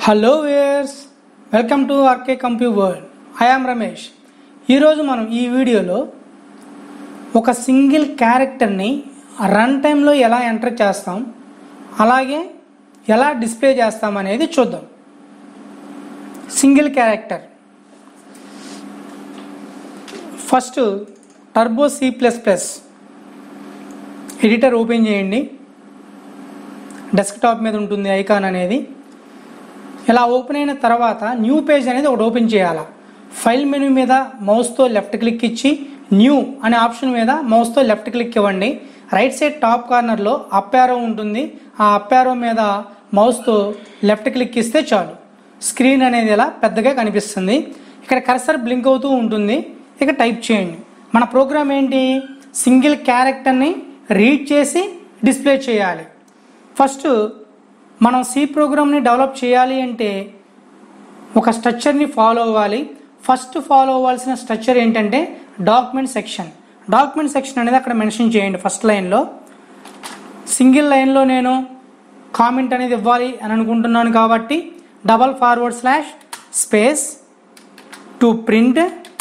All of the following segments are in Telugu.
hello viewers welcome to RK compu world I am Ramesh ఈరోజు మనం ఈ వీడియోలో ఒక సింగిల్ క్యారెక్టర్ని రన్ టైంలో ఎలా ఎంటర్ చేస్తాం అలాగే ఎలా డిస్ప్లే చేస్తాం అనేది చూద్దాం single character first turbo C plus plus editor open చేయండి డెస్క్టాప్ మీద ఉంటుంది ఐకాన్ అనేది ఇలా ఓపెన్ అయిన తర్వాత న్యూ పేజ్ అనేది ఒకటి ఓపెన్ చేయాలి ఫైల్ మెనూ మీద మౌస్తో లెఫ్ట్ క్లిక్ ఇచ్చి న్యూ అనే ఆప్షన్ మీద మౌస్తో లెఫ్ట్ క్లిక్ ఇవ్వండి రైట్ సైడ్ టాప్ కార్నర్లో అప్ యారో ఉంటుంది ఆ అప్ యారో మీద మౌస్తో లెఫ్ట్ క్లిక్ ఇస్తే చాలు స్క్రీన్ అనేది ఇలా పెద్దగా కనిపిస్తుంది ఇక్కడ కర్సర్ బ్లింక్ అవుతూ ఉంటుంది ఇక టైప్ చేయండి మన ప్రోగ్రామ్ ఏంటి సింగిల్ క్యారెక్టర్ని రీడ్ చేసి డిస్ప్లే చేయాలి ఫస్ట్ మనం సి ప్రోగ్రామ్ని డెవలప్ చేయాలి అంటే ఒక స్ట్రక్చర్ని ఫాలో అవ్వాలి ఫస్ట్ ఫాలో అవ్వాల్సిన స్ట్రక్చర్ ఏంటంటే డాక్యుమెంట్ సెక్షన్ డాక్యుమెంట్ సెక్షన్ అనేది అక్కడ మెన్షన్ చేయండి ఫస్ట్ లైన్లో సింగిల్ లైన్లో నేను కామెంట్ అనేది ఇవ్వాలి అని అనుకుంటున్నాను కాబట్టి double forward slash space to print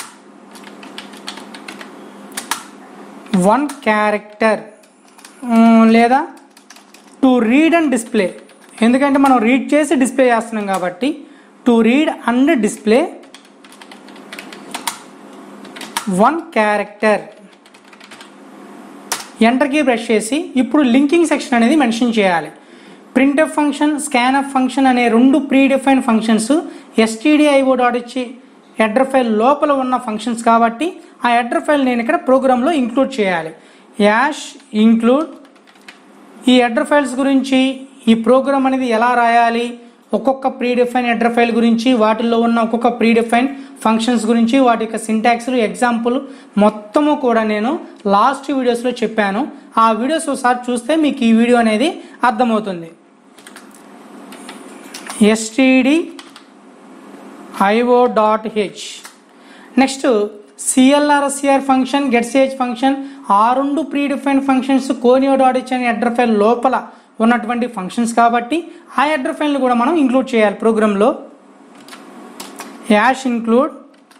one character లేదా టు రీడ్ అండ్ డిస్ప్లే ఎందుకంటే మనం రీడ్ చేసి డిస్ప్లే చేస్తున్నాం కాబట్టి to read and display one character ఎంటర్కి బ్రష్ చేసి ఇప్పుడు లింకింగ్ సెక్షన్ అనేది మెన్షన్ చేయాలి ప్రింట్ఎఫ్ ఫంక్షన్ స్కాన్ఎఫ్ ఫంక్షన్ అనే రెండు pre define functions STDIO dot ఇచ్చి హెడర్ ఫైల్ లోపల ఉన్న ఫంక్షన్స్ కాబట్టి ఆ హెడర్ ఫైల్ నేను ఇక్కడ ప్రోగ్రాంలో ఇంక్లూడ్ చేయాలి యాష్ ఇంక్లూడ్ ఈ హెడర్ ఫైల్స్ గురించి ఈ ప్రోగ్రామ్ అనేది ఎలా రాయాలి ఒక్కొక్క ప్రీ డిఫైన్ హెడర్ ఫైల్ గురించి వాటిల్లో ఉన్న ఒక్కొక్క ప్రీ డిఫైన్ ఫంక్షన్స్ గురించి వాటి యొక్క సింటాక్స్లు ఎగ్జాంపుల్ మొత్తము కూడా నేను లాస్ట్ వీడియోస్లో చెప్పాను ఆ వీడియోస్ ఒకసారి చూస్తే మీకు ఈ వీడియో అనేది అర్థమవుతుంది STD IO dot H next CLRSCR function గెట్సిహెచ్ ఫంక్షన్ ఆ రెండు pre define functions conio dot H అనే హెడర్ ఫైల్ లోపల ఉన్నటువంటి ఫంక్షన్స్ కాబట్టి ఆ హెడర్ ఫైల్ని కూడా మనం ఇంక్లూడ్ చేయాలి ప్రోగ్రాంలో hash include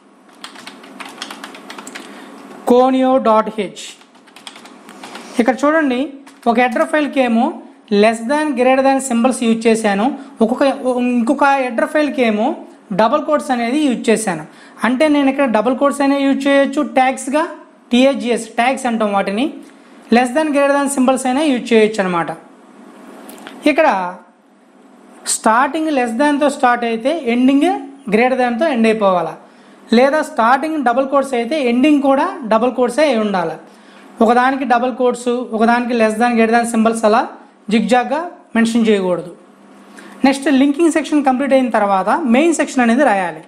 conio dot H ఇక్కడ చూడండి ఒక హెడర్ ఫైల్కి ఏమో less than greater than symbols use చేశాను ఒక్కొక్క ఇంకొక హెడర్ ఫైల్కి ఏమో డబల్ కోడ్స్ అనేది యూజ్ చేశాను అంటే నేను ఇక్కడ డబల్ కోడ్స్ అనేవి యూజ్ చేయొచ్చు ట్యాగ్స్గా టీహెచ్జిఎస్ ట్యాగ్స్ అంటాం వాటిని less than greater than symbols అయినా యూజ్ చేయొచ్చు అనమాట ఇక్కడ స్టార్టింగ్ లెస్ దాన్తో స్టార్ట్ అయితే ఎండింగ్ గ్రేటర్ దాన్తో ఎండ్ అయిపోవాలా లేదా స్టార్టింగ్ డబుల్ కోడ్స్ అయితే ఎండింగ్ కూడా డబుల్ కోడ్సే అయి ఉండాలి ఒకదానికి డబుల్ కోడ్స్ ఒకదానికి less than greater than symbols అలా జిగ్జాగ్గా మెన్షన్ చేయకూడదు నెక్స్ట్ లింకింగ్ సెక్షన్ కంప్లీట్ అయిన తర్వాత మెయిన్ సెక్షన్ అనేది రాయాలి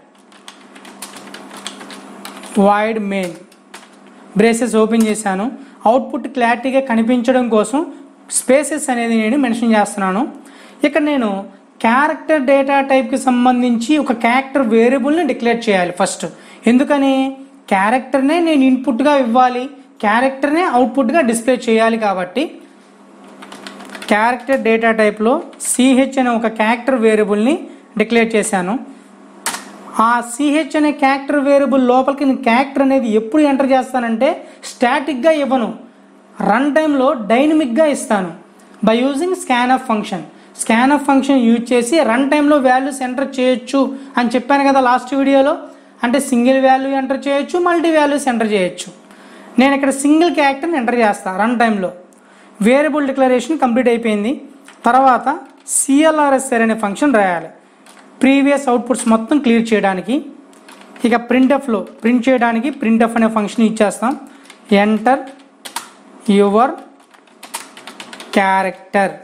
వైడ్ మెయిన్ బ్రేసెస్ ఓపెన్ చేశాను అవుట్పుట్ క్లారిటీగా కనిపించడం కోసం స్పేసెస్ అనేది నేను మెన్షన్ చేస్తున్నాను ఇక్కడ నేను క్యారెక్టర్ డేటా టైప్కి సంబంధించి ఒక క్యారెక్టర్ వేరియబుల్ని డిక్లేర్ చేయాలి ఫస్ట్ ఎందుకని క్యారెక్టర్నే నేను ఇన్పుట్గా ఇవ్వాలి క్యారెక్టర్నే అవుట్పుట్గా డిస్ప్లే చేయాలి కాబట్టి క్యారెక్టర్ డేటా టైప్లో సిహెచ్ అనే ఒక క్యారెక్టర్ వేరియబుల్ని డిక్లేర్ చేశాను ఆ సిహెచ్ అనే క్యారెక్టర్ వేరియబుల్ లోపలికి నేను క్యారెక్టర్ అనేది ఎప్పుడు ఎంటర్ చేస్తానంటే స్టాటిక్గా ఇవ్వను రన్ టైంలో డైనమిక్గా ఇస్తాను by using scanf function scanf function use చేసి రన్ టైంలో వాల్యూస్ ఎంటర్ చేయొచ్చు అని చెప్పాను కదా లాస్ట్ వీడియోలో అంటే సింగిల్ వాల్యూ ఎంటర్ చేయొచ్చు మల్టీ వాల్యూస్ ఎంటర్ చేయొచ్చు నేను ఇక్కడ సింగిల్ క్యారెక్టర్ని ఎంటర్ చేస్తాను రన్ టైంలో వేరియబుల్ డిక్లరేషన్ కంప్లీట్ అయిపోయింది తర్వాత సిఎల్ఆర్ఎస్ఆర్ అనే ఫంక్షన్ రాయాలి ప్రీవియస్ అవుట్పుట్స్ మొత్తం క్లియర్ చేయడానికి ఇక ప్రింట్ఎఫ్లో ప్రింట్ చేయడానికి ప్రింట్ఎఫ్ అనే ఫంక్షన్ ఇచ్చేస్తాం ఎంటర్ యువర్ క్యారెక్టర్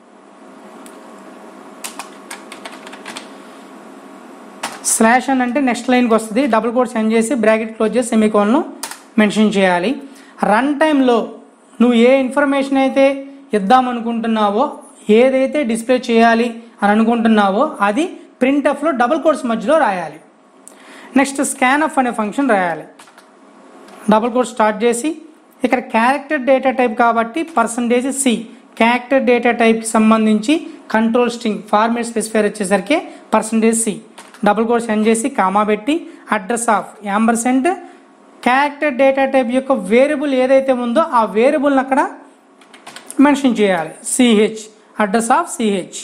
స్లాష్ అని అంటే నెక్స్ట్ లైన్కి వస్తుంది డబుల్ కోడ్ సెండ్ చేసి బ్రాకెట్ క్లోజ్ చేసి సెమికోన్ను మెన్షన్ చేయాలి రన్ టైంలో నువ్వు ఏ ఇన్ఫర్మేషన్ అయితే ఇద్దామనుకుంటున్నావో ఏదైతే డిస్ప్లే చేయాలి అని అనుకుంటున్నావో అది ప్రింట్ఎఫ్లో డబుల్ కోడ్స్ మధ్యలో రాయాలి నెక్స్ట్ స్కాన్ఎఫ్ అనే ఫంక్షన్ రాయాలి డబుల్ కోడ్ స్టార్ట్ చేసి ఇక్కడ క్యారెక్టర్ డేటా టైప్ కాబట్టి పర్సంటేజ్ సి క్యారెక్టర్ డేటా టైప్కి సంబంధించి కంట్రోల్ స్ట్రింగ్ ఫార్మేట్ స్పెసిఫైర్ వచ్చేసరికి percentage C double quote send చేసి కామా పెట్టి address of ampersand character data type యొక్క వేరియబుల్ ఏదైతే ఉందో ఆ వేరియబుల్ని అక్కడ మెన్షన్ చేయాలి సిహెచ్ అడ్రస్ ఆఫ్ సిహెచ్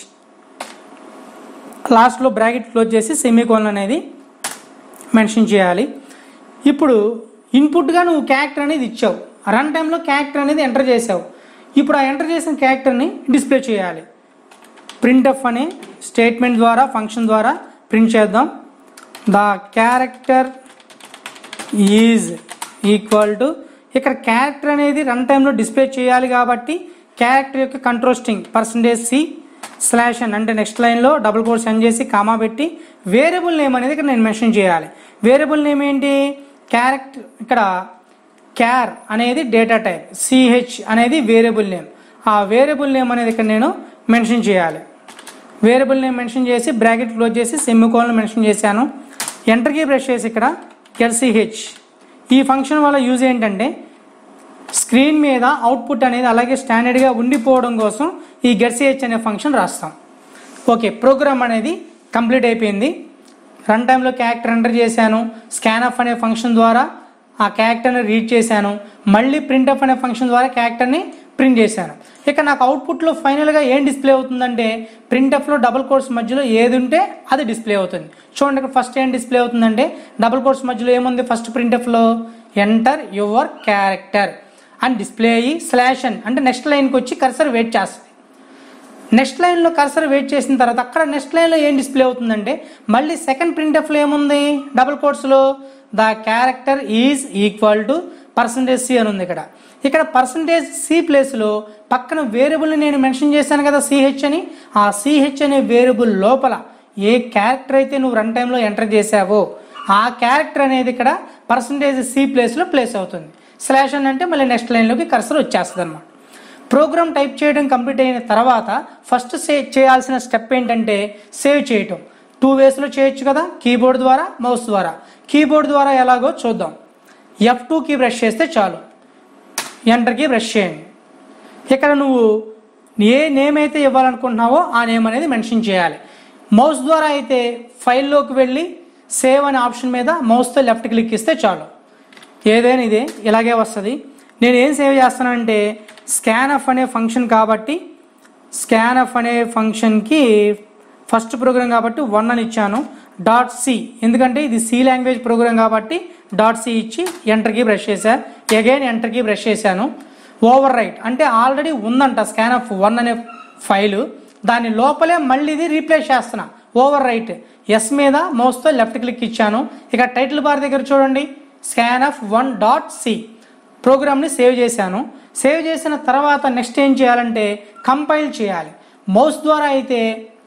లాస్ట్లో బ్రాకెట్ క్లోజ్ చేసి సెమీకోన్ అనేది మెన్షన్ చేయాలి ఇప్పుడు ఇన్పుట్గా నువ్వు క్యారెక్టర్ అనేది ఇచ్చావు రన్ టైంలో క్యారెక్టర్ అనేది ఎంటర్ చేసావు ఇప్పుడు ఆ ఎంటర్ చేసిన క్యారెక్టర్ని డిస్ప్లే చేయాలి ప్రింట్ఎఫ్ అనే స్టేట్మెంట్ ద్వారా ఫంక్షన్ ద్వారా ప్రింట్ చేద్దాం the character is equal to ఇక్కడ క్యారెక్టర్ అనేది రన్ టైంలో డిస్ప్లే చేయాలి కాబట్టి క్యారెక్టర్ యొక్క control string percentage C slash అని అంటే నెక్స్ట్ లైన్లో డబుల్ కోడ్ సెండ్ చేసి కామా పెట్టి వేరియబుల్ నేమ్ అనేది ఇక్కడ నేను మెన్షన్ చేయాలి వేరియబుల్ నేమ్ ఏంటి క్యారెక్టర్ ఇక్కడ క్యార్ అనేది డేటా టైప్ సిహెచ్ అనేది వేరియబుల్ నేమ్ ఆ వేరియబుల్ నేమ్ అనేది ఇక్కడ నేను మెన్షన్ చేయాలి వేరియబుల్ నేమ్ మెన్షన్ చేసి బ్రాకెట్ క్లోజ్ చేసి సెమికోల్ని మెన్షన్ చేశాను ఎంటర్కి బ్రష్ చేసి ఇక్కడ ఎల్సిహెచ్ ఈ ఫంక్షన్ వల్ల యూజ్ ఏంటంటే స్క్రీన్ మీద అవుట్పుట్ అనేది అలాగే స్టాండర్డ్గా ఉండిపోవడం కోసం ఈ గెట్సిహెచ్ అనే ఫంక్షన్ రాస్తాం ఓకే ప్రోగ్రామ్ అనేది కంప్లీట్ అయిపోయింది రన్ టైంలో క్యారెక్టర్ ఎంటర్ చేశాను స్కాన్ ఆఫ్ అనే ఫంక్షన్ ద్వారా ఆ క్యారెక్టర్ని రీడ్ చేశాను మళ్ళీ ప్రింట్ ఆఫ్ అనే ఫంక్షన్ ద్వారా క్యారెక్టర్ని ప్రింట్ చేశాను ఇక నాకు అవుట్పుట్లో ఫైనల్గా ఏం డిస్ప్లే అవుతుందంటే ప్రింట్ఎఫ్లో డబుల్ కోర్స్ మధ్యలో ఏది ఉంటే అది డిస్ప్లే అవుతుంది చూడండి ఇక్కడ ఫస్ట్ ఏం డిస్ప్లే అవుతుందంటే డబుల్ కోర్స్ మధ్యలో ఏముంది ఫస్ట్ ప్రింట్ఎఫ్లో ఎంటర్ యువర్ క్యారెక్టర్ అని డిస్ప్లే అయ్యి స్లాష్ అని అంటే నెక్స్ట్ లైన్కి వచ్చి కర్సర్ వెయిట్ చేస్తుంది నెక్స్ట్ లైన్లో కర్సర్ వెయిట్ చేసిన తర్వాత అక్కడ నెక్స్ట్ లైన్లో ఏం డిస్ప్లే అవుతుందంటే మళ్ళీ సెకండ్ ప్రింట్ఎఫ్లో ఏముంది డబుల్ కోట్స్లో the character is equal to percentage C అని ఉంది ఇక్కడ ఇక్కడ పర్సంటేజ్ సి ప్లేస్లో పక్కన వేరియబుల్ని నేను మెన్షన్ చేశాను కదా సిహెచ్ అని ఆ సిహెచ్ అనే వేరియబుల్ లోపల ఏ క్యారెక్టర్ అయితే నువ్వు రన్ టైంలో ఎంటర్ చేసావో ఆ క్యారెక్టర్ అనేది ఇక్కడ పర్సంటేజ్ సి ప్లేస్లో ప్లేస్ అవుతుంది స్లాష్ అని అంటే మళ్ళీ నెక్స్ట్ లైన్లోకి కర్సర్ వచ్చేస్తుంది అనమాట ప్రోగ్రామ్ టైప్ చేయడం కంప్లీట్ అయిన తర్వాత ఫస్ట్ సే చేయాల్సిన స్టెప్ ఏంటంటే సేవ్ చేయటం టూ వేస్లో చేయొచ్చు కదా కీబోర్డ్ ద్వారా మౌస్ ద్వారా కీబోర్డ్ ద్వారా ఎలాగో చూద్దాం ఎఫ్ టూకి బ్రష్ చేస్తే చాలు ఎంటర్కి బ్రష్ చేయండి ఇక్కడ నువ్వు ఏ నేమ్ అయితే ఇవ్వాలనుకుంటున్నావో ఆ నేమ్ అనేది మెన్షన్ చేయాలి మౌస్ ద్వారా అయితే ఫైల్లోకి వెళ్ళి సేవ్ అనే ఆప్షన్ మీద మౌస్తో లెఫ్ట్ క్లిక్ ఇస్తే చాలు ఏదైనా ఇదే ఇలాగే వస్తుంది నేను ఏం సేవ్ చేస్తానంటే స్కాన్ అఫ్ అనే ఫంక్షన్ కాబట్టి స్కాన్ అఫ్ అనే ఫంక్షన్కి ఫస్ట్ ప్రోగ్రామ్ కాబట్టి వన్ అని ఇచ్చాను డాట్ సి ఎందుకంటే ఇది సి లాంగ్వేజ్ ప్రోగ్రామ్ కాబట్టి డాట్ సి ఇచ్చి ఎంటర్కి బ్రష్ చేశాను అగైన్ ఎంటర్కి బ్రష్ చేశాను ఓవర్ రైట్ అంటే ఆల్రెడీ ఉందంట స్కాన్ ఆఫ్ వన్ అనే ఫైలు దాని లోపలే మళ్ళీ ఇది రీప్లేస్ చేస్తున్నా ఓవర్ రైట్ ఎస్ మీద మౌస్తో లెఫ్ట్ క్లిక్ ఇచ్చాను ఇక టైటిల్ బార్ దగ్గర చూడండి scanf one dot C ప్రోగ్రామ్ని సేవ్ చేశాను సేవ్ చేసిన తర్వాత నెక్స్ట్ ఏం చేయాలంటే కంపైల్ చేయాలి మౌస్ ద్వారా అయితే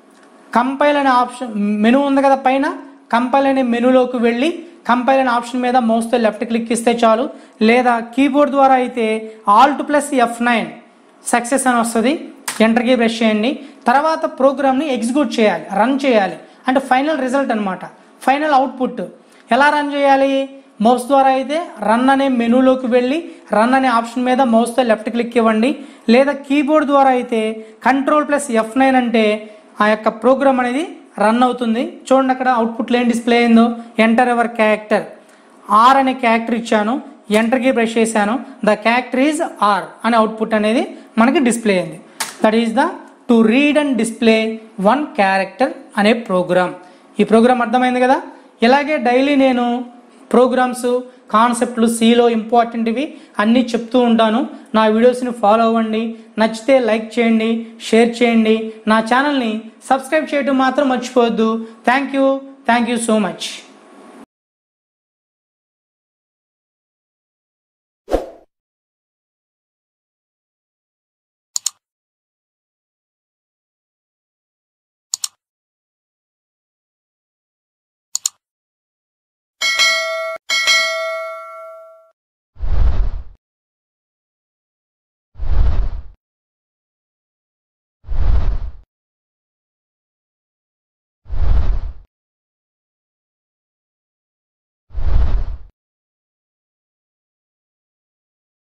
కంపైల్ అనే ఆప్షన్ మెనూ ఉంది కదా పైన కంపైల్ అనే మెనూలోకి వెళ్ళి కంపైల్ అనే ఆప్షన్ మీద మౌస్తో లెఫ్ట్ క్లిక్ ఇస్తే చాలు లేదా కీబోర్డ్ ద్వారా అయితే alt plus F nine success అని వస్తుంది ఎంటర్కి బ్రష్ చేయండి తర్వాత ప్రోగ్రామ్ని ఎగ్జిక్యూట్ చేయాలి రన్ చేయాలి అంటే ఫైనల్ రిజల్ట్ అనమాట ఫైనల్ అవుట్పుట్ ఎలా రన్ చేయాలి మౌస్ ద్వారా అయితే రన్ అనే మెనూలోకి వెళ్ళి రన్ అనే ఆప్షన్ మీద మౌస్తో లెఫ్ట్ క్లిక్ ఇవ్వండి లేదా కీబోర్డ్ ద్వారా అయితే కంట్రోల్ ప్లస్ ఎఫ్ నైన్ అంటే ఆ యొక్క ప్రోగ్రామ్ అనేది రన్ అవుతుంది చూడండి అక్కడ అవుట్పుట్లో ఏం డిస్ప్లే అయిందో ఎంటర్ ఎవర్ క్యారెక్టర్ ఆర్ అనే క్యారెక్టర్ ఇచ్చాను ఎంటర్కి బ్రష్ చేశాను ద క్యారెక్టర్ ఈజ్ ఆర్ అనే అవుట్పుట్ అనేది మనకి డిస్ప్లే అయింది that is the to read and display one character అనే ప్రోగ్రామ్ ఈ ప్రోగ్రామ్ అర్థమైంది కదా ఇలాగే డైలీ నేను ప్రోగ్రామ్స్ కాన్సెప్ట్లు సిలో ఇంపార్టెంట్వి అన్నీ చెప్తూ ఉంటాను నా వీడియోస్ని ఫాలో అవ్వండి నచ్చితే లైక్ చేయండి షేర్ చేయండి నా ఛానల్ని సబ్స్క్రైబ్ చేయడం మాత్రం మర్చిపోవద్దు thank you thank you so much